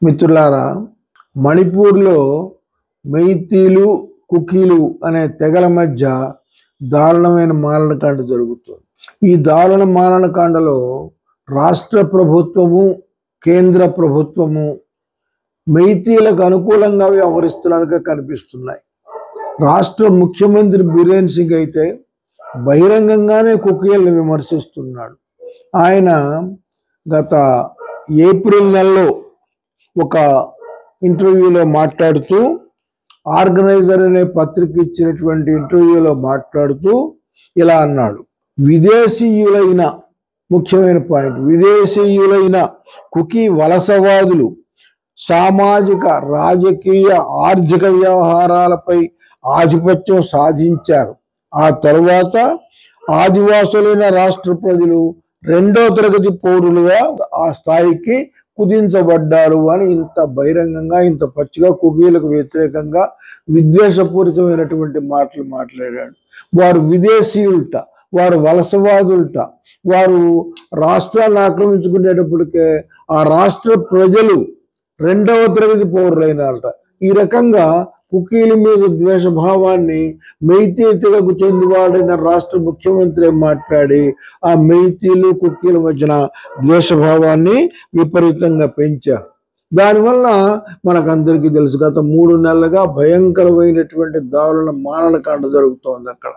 మిత్రులారా మణిపూర్లో మెయితీలు కుకీలు అనే తెగల మధ్య దారుణమైన మారణకాండ జరుగుతుంది ఈ దారుణ మారణకాండలో రాష్ట్ర ప్రభుత్వము కేంద్ర ప్రభుత్వము మెయితీలకు అనుకూలంగా వ్యవహరిస్తున్నట్టుగా కనిపిస్తున్నాయి రాష్ట్ర ముఖ్యమంత్రి బీరేన్ సింగ్ అయితే బహిరంగంగానే కుకీలను విమర్శిస్తున్నాడు ఆయన గత ఏప్రిల్ నెలలో ఒక ఇంటర్వ్యూలో మాట్లాడుతూ ఆర్గనైజర్ అనే పత్రిక ఇచ్చినటువంటి ఇంటర్వ్యూలో మాట్లాడుతూ ఇలా అన్నాడు విదేశీయులైన ముఖ్యమైన పాయింట్ విదేశీయులైన కుకీ వలసవాదులు సామాజిక రాజకీయ ఆర్థిక వ్యవహారాలపై ఆధిపత్యం సాధించారు ఆ తరువాత ఆదివాసులైన రాష్ట్ర ప్రజలు రెండో తరగతి పౌరులుగా ఆ స్థాయికి కుదించబడ్డారు అని ఇంత బహిరంగంగా ఇంత పచ్చిగా కుకీలకు వ్యతిరేకంగా విద్వేషపూరితమైనటువంటి మాటలు మాట్లాడాడు వారు విదేశీయులట వారు వలసవాదులట వారు రాష్ట్రాన్ని ఆక్రమించుకునేటప్పటికే ఆ రాష్ట్ర ప్రజలు రెండవ తరగతి పౌరులైనారట ఈ రకంగా కుకీల మీద ద్వేషభావాన్ని మెయితీలకు చెందివాడైన రాష్ట్ర ముఖ్యమంత్రి మాట్లాడి ఆ మెయితీలు కుకీల మధ్యన ద్వేషభావాన్ని విపరీతంగా పెంచారు దానివల్ల మనకందరికీ తెలుసు గత మూడు నెలలుగా భయంకరమైనటువంటి దారుణ మారణకాండ జరుగుతోంది అక్కడ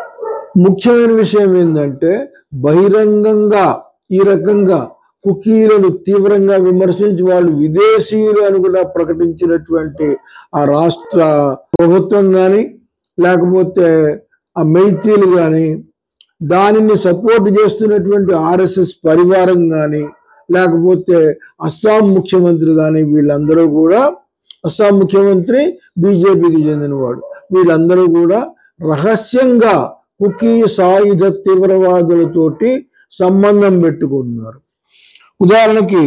ముఖ్యమైన విషయం ఏంటంటే బహిరంగంగా ఈ రకంగా కుకీలను తీవ్రంగా విమర్శించి వాళ్ళు విదేశీయులు అని కూడా ప్రకటించినటువంటి ఆ రాష్ట్ర ప్రభుత్వం కానీ లేకపోతే ఆ మైతీలు కానీ దానిని సపోర్ట్ చేస్తున్నటువంటి ఆర్ఎస్ఎస్ పరివారం కానీ లేకపోతే అస్సాం ముఖ్యమంత్రి కానీ వీళ్ళందరూ కూడా అస్సాం ముఖ్యమంత్రి బీజేపీకి చెందినవాడు వీళ్ళందరూ కూడా రహస్యంగా కుకీ సాయుధ తీవ్రవాదులతోటి సంబంధం పెట్టుకున్నారు ఉదాహరణకి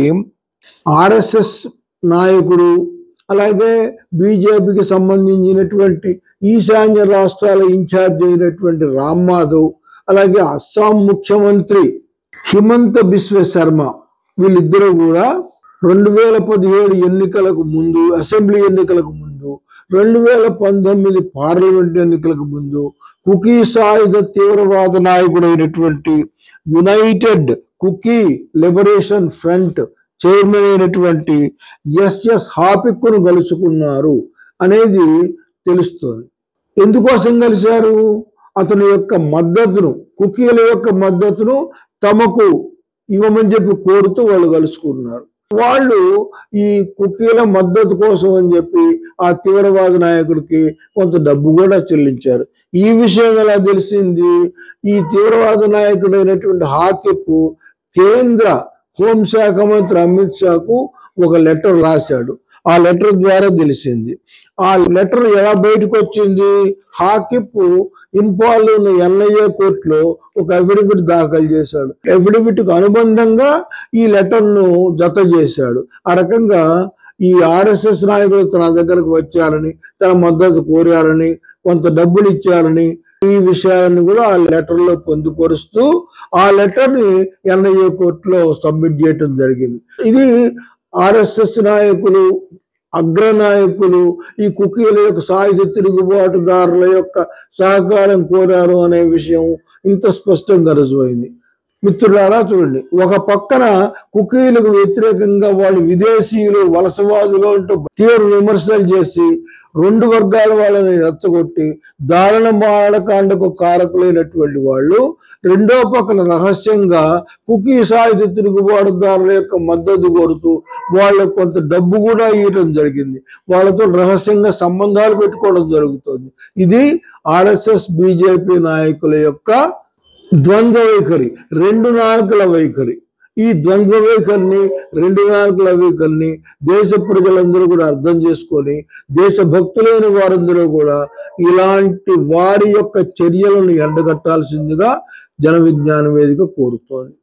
ఆర్ఎస్ఎస్ నాయకుడు అలాగే బీజేపీకి సంబంధించినటువంటి ఈశాన్య రాష్ట్రాల ఇన్ఛార్జ్ అయినటువంటి రామ్ మాధవ్ అలాగే అస్సాం ముఖ్యమంత్రి హిమంత బిశ్వ శర్మ వీళ్ళిద్దరూ కూడా రెండు వేల పదిహేడు ఎన్నికలకు ముందు అసెంబ్లీ ఎన్నికలకు ముందు రెండు వేల పంతొమ్మిది పార్లమెంట్ ఎన్నికలకు ముందు కుకీ సాయుధ తీవ్రవాద నాయకుడైనటువంటి united Kuki liberation front chairman అయినటువంటి ఎస్ఎస్ హాపిక్ను కలుసుకున్నారు అనేది తెలుస్తుంది ఎందుకోసం కలిశారు అతని యొక్క మద్దతును కుకీల యొక్క మద్దతును తమకు ఇవ్వమని చెప్పి కోరుతూ వాళ్ళు కలుసుకున్నారు వాళ్ళు ఈ కుకీల మద్దతు కోసం అని చెప్పి ఆ తీవ్రవాద నాయకుడికి కొంత డబ్బు కూడా చెల్లించారు ఈ విషయం ఎలా తెలిసింది ఈ తీవ్రవాద నాయకుడైనటువంటి హాకిప్ కేంద్ర హోంశాఖ మంత్రి అమిత్ షాకు ఒక లెటర్ రాశాడు ఆ లెటర్ ద్వారా తెలిసింది ఆ లెటర్ ఎలా బయటకు వచ్చింది హాకిప్ ఇంపాల్ ఉన్న ఎన్ఐఏ కోర్టులో ఒక అఫిడవిట్ దాఖలు చేశాడు అఫిడవిట్ కు అనుబంధంగా ఈ లెటర్ ను జత చేశాడు ఆ రకంగా ఈ ఆర్ఎస్ఎస్ నాయకులు తన దగ్గరకు వచ్చారని తన మద్దతు కోరారని కొంత డబ్బులు ఇచ్చారని ఈ విషయాలను కూడా ఆ లెటర్ లో పొందుపరుస్తూ ఆ లెటర్ ని ఎన్ఐఏ కోర్టులో సబ్మిట్ చేయటం జరిగింది ఇది ఆర్ఎస్ఎస్ నాయకులు అగ్రనాయకులు ఈ కుకీల యొక్క సాయుధ తిరుగుబాటుదారుల యొక్క సహకారం కోరారు అనే విషయం ఇంత స్పష్టంగా రుజువైంది మిత్రులారా చూడండి ఒక పక్కన కుకీలకు వ్యతిరేకంగా వాళ్ళు విదేశీయులు వలసవాదులు అంటూ తీవ్ర విమర్శలు చేసి రెండు వర్గాల వాళ్ళని రెచ్చగొట్టి దారుణ మారణకాండకు కారకులైనటువంటి వాళ్ళు రెండో పక్కన రహస్యంగా కుకీ సాయుధ తిరుగుబాటుదారుల యొక్క మద్దతు కోరుతూ వాళ్ళకు కొంత డబ్బు కూడా ఇవ్వడం జరిగింది వాళ్ళతో రహస్యంగా సంబంధాలు పెట్టుకోవడం జరుగుతుంది ఇది ఆర్ఎస్ఎస్ బీజేపీ నాయకుల యొక్క ద్వంద్వ వైఖరి రెండు నాయకుల వైఖరి ఈ ద్వంద్వ వైఖరిని రెండు నాయకుల వైఖరిని దేశ ప్రజలందరూ కూడా అర్థం చేసుకొని దేశభక్తులైన వారందరూ కూడా ఇలాంటి వారి యొక్క చర్యలను ఎండగట్టాల్సిందిగా జన విజ్ఞాన వేదిక కోరుతోంది